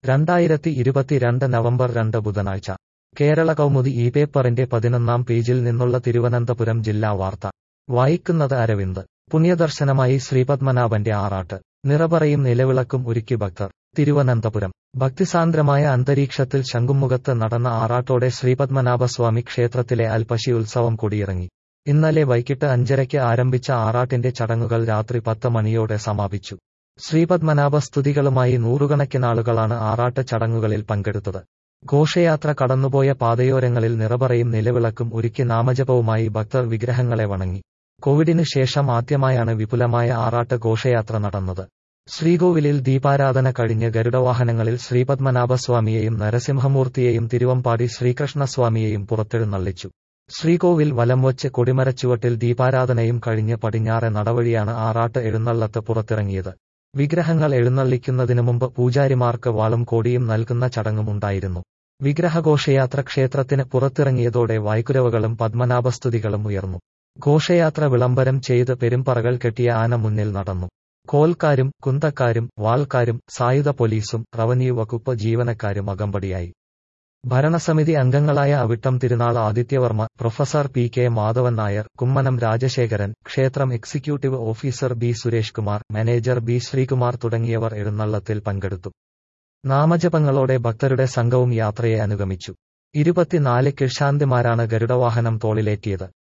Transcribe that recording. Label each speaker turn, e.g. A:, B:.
A: രണ്ടായിരത്തി ഇരുപത്തിരണ്ട് നവംബർ രണ്ട് ബുധനാഴ്ച കേരള കൗമുദി ഈ പേപ്പറിന്റെ പതിനൊന്നാം പേജിൽ നിന്നുള്ള തിരുവനന്തപുരം ജില്ലാ വാർത്ത വായിക്കുന്നത് അരവിന്ദ് പുണ്യദർശനമായി ശ്രീപത്മനാഭന്റെ ആറാട്ട് നിറപറയും നിലവിളക്കും ഒരുക്കി ഭക്തർ തിരുവനന്തപുരം ഭക്തിസാന്ദ്രമായ അന്തരീക്ഷത്തിൽ ശംഖുമുഖത്ത് നടന്ന ആറാട്ടോടെ ശ്രീപത്മനാഭസ്വാമി ക്ഷേത്രത്തിലെ അൽപശി ഉത്സവം കൊടിയിറങ്ങി ഇന്നലെ വൈകിട്ട് അഞ്ചരയ്ക്ക് ആരംഭിച്ച ആറാട്ടിന്റെ ചടങ്ങുകൾ രാത്രി പത്ത് മണിയോടെ സമാപിച്ചു ശ്രീപത്മനാഭ സ്തുതികളുമായി നൂറുകണക്കിനാളുകളാണ് ആറാട്ട് ചടങ്ങുകളിൽ പങ്കെടുത്തത് ഘോഷയാത്ര കടന്നുപോയ പാതയോരങ്ങളിൽ നിറപറയും നിലവിളക്കും ഒരുക്കി നാമജപവുമായി ഭക്തർ വിഗ്രഹങ്ങളെ വണങ്ങി കോവിഡിന് ശേഷം ആദ്യമായാണ് വിപുലമായ ആറാട്ട് ഘോഷയാത്ര നടന്നത് ശ്രീകോവിലിൽ ദീപാരാധന കഴിഞ്ഞ് ഗരുഡവാഹനങ്ങളിൽ ശ്രീപത്മനാഭസ്വാമിയെയും നരസിംഹമൂർത്തിയെയും തിരുവമ്പാടി ശ്രീകൃഷ്ണസ്വാമിയെയും പുറത്തെഴുന്നള്ളിച്ചു ശ്രീകോവിൽ വലംവച്ച് കൊടിമരച്ചുവട്ടിൽ ദീപാരാധനയും കഴിഞ്ഞ് പടിഞ്ഞാറെ നടവഴിയാണ് ആറാട്ട് എഴുന്നള്ളത്ത് പുറത്തിറങ്ങിയത് വിഗ്രഹങ്ങൾ എഴുന്നള്ളിക്കുന്നതിനു മുമ്പ് പൂജാരിമാർക്ക് വാളും കോടിയും നൽകുന്ന ചടങ്ങും ഉണ്ടായിരുന്നു വിഗ്രഹഘോഷയാത്ര ക്ഷേത്രത്തിന് പുറത്തിറങ്ങിയതോടെ വായ്ക്കുരവകളും പത്മനാഭസ്തുതികളും ഉയർന്നു ഘോഷയാത്ര വിളംബരം ചെയ്ത് പെരുമ്പറകൾ കെട്ടിയ ആന മുന്നിൽ നടന്നു കോൽക്കാരും കുന്തക്കാരും വാൾക്കാരും സായുധ പോലീസും റവന്യൂ വകുപ്പ് ജീവനക്കാരും അകമ്പടിയായി ഭരണസമിതി അംഗങ്ങളായ Avittam Thirunal Adithya Varma professor P K Madhavan Nair Kummanam Rajasekharan ക്ഷേത്രം executive officer B Suresh Kumar manager B Sreekumar തുടങ്ങിയവർ എഴുന്നള്ളത്തിൽ പങ്കെടുത്തു നാമജപങ്ങളോടെ ഭക്തരുടെ സംഘവും യാത്രയെ അനുഗമിച്ചു ഇരുപത്തിനാല് കിഴ്ശാന്തിമാരാണ് ഗരുഡവാഹനം തോളിലേറ്റിയത്